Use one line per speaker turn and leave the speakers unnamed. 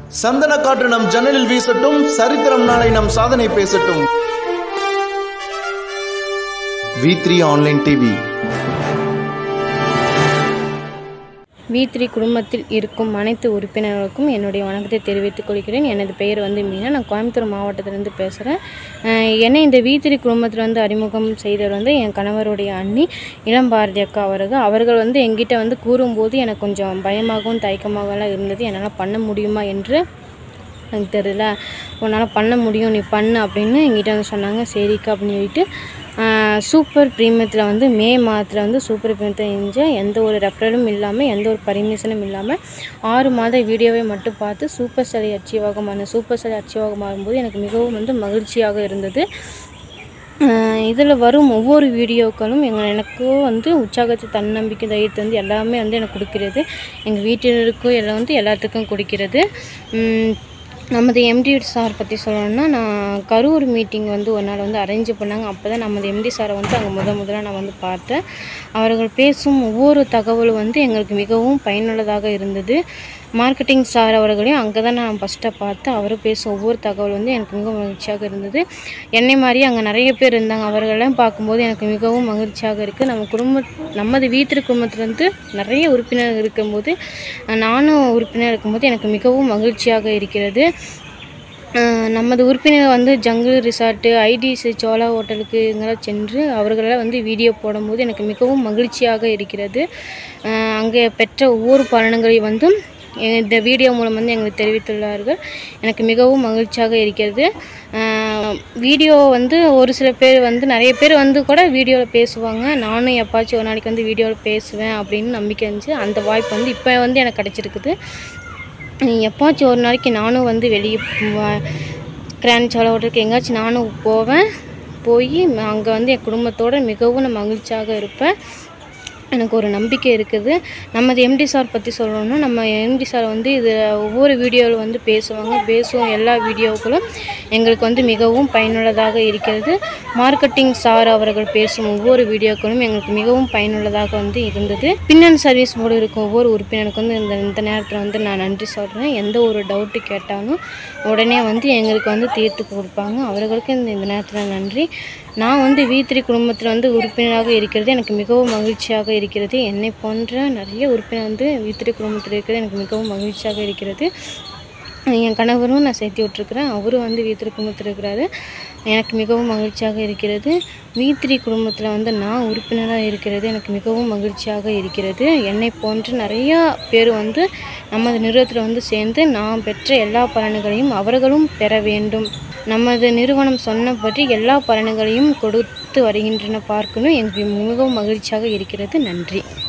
சந்தன காற்று நம் ஜன்னலில் வீசட்டும் சரித்திரம் நாளை நம் சாதனை பேசட்டும் V three online TV
V three குடும்பத்தில் இருக்கும் அனைத்து உறுப்பினர்களுக்கும் என்னுடைய வணக்கத்தை தெரிவித்துக் கொள்கிறேன் எனது பெயர் வந்து மீனா நான் கோயம்புத்தூர் மாவட்டத்திலேருந்து பேசுகிறேன் என்னை இந்த வி த்ரீ குடும்பத்தில் வந்து அறிமுகம் செய்தவர் வந்து என் கணவருடைய அண்ணி இளம் பாரதி அக்கா அவர்கள் அவர்கள் வந்து எங்கிட்ட வந்து கூறும்போது எனக்கு கொஞ்சம் பயமாகவும் தயக்கமாகலாம் இருந்தது என்னால் பண்ண முடியுமா என்று எனக்கு தெரியல உன்னால் பண்ண முடியும் நீ பண்ணு அப்படின்னு எங்கிட்ட வந்து சொன்னாங்க சரிக்கா அப்படின்னு சொல்லிட்டு ஆஹ், சூப்பர் ப்ரீமியத்தில் வந்து மே மாதத்தில் வந்து சூப்பர் ப்ரீமியத்தில் செஞ்ச எந்த ஒரு ரெஃபரலும் இல்லாமல் எந்த ஒரு பர்மிஷனும் இல்லாமல் ஆறு மாத வீடியோவை மட்டும் பார்த்து சூப்பர் சிலை அச்சீவாகமான சூப்பர் சிலை அச்சீவாகமாகும்போது எனக்கு மிகவும் வந்து மகிழ்ச்சியாக இருந்தது இதில் வரும் ஒவ்வொரு வீடியோக்களும் எங்கள் எனக்கும் வந்து உற்சாகத்தை தன்னம்பிக்கை தைரியத்தை வந்து எல்லாமே வந்து எனக்கு கொடுக்கிறது எங்கள் வீட்டினருக்கும் எல்லாம் வந்து எல்லாத்துக்கும் கொடுக்கிறது உம், நமது எம்டி சார் பற்றி சொல்லணும்னா நான் கரூர் மீட்டிங் வந்து ஒரு நாள் வந்து அரேஞ்ச் பண்ணாங்க அப்போ தான் நமது எம்டி சாரை வந்து அங்கே முத முதல்ல நான் வந்து பார்த்தேன் அவர்கள் பேசும் ஒவ்வொரு தகவலும் வந்து எங்களுக்கு மிகவும் பயனுள்ளதாக இருந்தது மார்க்கெட்டிங் சார் அவர்களையும் அங்கே தான் நான் ஃபஸ்ட்டாக பார்த்தேன் அவர் பேசும் ஒவ்வொரு தகவல் வந்து எனக்கு மிகவும் மகிழ்ச்சியாக இருந்தது என்னை மாதிரி அங்கே நிறைய பேர் இருந்தாங்க அவர்களெல்லாம் பார்க்கும்போது எனக்கு மிகவும் மகிழ்ச்சியாக இருக்குது நம்ம குடும்ப நமது வீட்டு குடும்பத்துலேருந்து நிறைய உறுப்பினர் இருக்கும்போது நானும் உறுப்பினர் இருக்கும்போது எனக்கு மிகவும் மகிழ்ச்சியாக இருக்கிறது அஹ் நமது உறுப்பினர் வந்து ஜங்கிள் ரிசார்ட்டு ஐடிசி சோலா ஹோட்டலுக்கு இங்கெல்லாம் சென்று அவர்களெல்லாம் வந்து வீடியோ போடும்போது எனக்கு மிகவும் மகிழ்ச்சியாக இருக்கிறது அஹ் அங்கே பெற்ற ஒவ்வொரு பலன்களையும் வந்து எ- இந்த வீடியோ மூலம் வந்து எங்களுக்கு தெரிவித்துள்ளார்கள் எனக்கு மிகவும் மகிழ்ச்சியாக இருக்கிறது அஹ் வீடியோ வந்து ஒரு சில பேர் வந்து நிறைய பேர் வந்து கூட வீடியோவில் பேசுவாங்க நானும் எப்பாச்சும் ஒரு நாளைக்கு வந்து வீடியோவில் பேசுவேன் அப்படின்னு நம்பிக்கை இருந்துச்சு அந்த வாய்ப்பு வந்து இப்போ வந்து எனக்கு கிடச்சிருக்குது எப்பாச்சும் ஒரு நாளைக்கு நானும் வந்து வெளியே கிராண்ட் சோழ ஹோட்டலுக்கு எங்கேயாச்சும் நானும் போவேன் போய் அங்கே வந்து என் குடும்பத்தோட மிகவும் நான் மகிழ்ச்சியாக இருப்பேன் எனக்கு ஒரு நம்பிக்கை இருக்குது நமது எம்டி சார் பற்றி சொல்லணும்னா நம்ம எம்டி சார் வந்து இது ஒவ்வொரு வீடியோவில் வந்து பேசுவாங்க பேசுவோம் எல்லா வீடியோக்களும் எங்களுக்கு வந்து மிகவும் பயனுள்ளதாக இருக்கிறது மார்க்கெட்டிங் சார் அவர்கள் பேசும் ஒவ்வொரு வீடியோக்களும் எங்களுக்கு மிகவும் பயனுள்ளதாக வந்து இருந்தது பின்னன் சர்வீஸ் போர்டு இருக்கும் ஒவ்வொரு உறுப்பினருக்கு வந்து இந்த இந்த நேரத்தில் வந்து நான் நன்றி சொல்கிறேன் எந்த ஒரு டவுட்டு கேட்டாலும் உடனே வந்து எங்களுக்கு வந்து தீர்த்து கொடுப்பாங்க அவர்களுக்கு இந்த இந்த நேரத்தில் நன்றி நான் வந்து வீத்திரி குடும்பத்தில் வந்து உறுப்பினராக இருக்கிறது எனக்கு மிகவும் மகிழ்ச்சியாக இருக்கிறது என்னை போன்ற நிறைய உறுப்பினர் வந்து வீத்திரி குடும்பத்தில் இருக்கிறது எனக்கு மிகவும் மகிழ்ச்சியாக இருக்கிறது என் கணவரும் நான் சேர்த்து விட்ருக்குறேன் அவரும் வந்து வீத்திரி குடும்பத்தில் இருக்கிறாரு எனக்கு மிகவும் மகிழ்ச்சியாக இருக்கிறது வீத்திரி குடும்பத்தில் வந்து நான் உறுப்பினராக இருக்கிறது எனக்கு மிகவும் மகிழ்ச்சியாக இருக்கிறது என்னை போன்ற நிறையா பேர் வந்து நமது நிறுவனத்தில் வந்து சேர்ந்து நான் பெற்ற எல்லா பலன்களையும் அவர்களும் பெற வேண்டும் நமது நிறுவனம் சொன்னபடி எல்லா பலன்களையும் கொடுத்து வருகின்றன பார்க்கணும் எனக்கு மிகவும் மகிழ்ச்சியாக இருக்கிறது நன்றி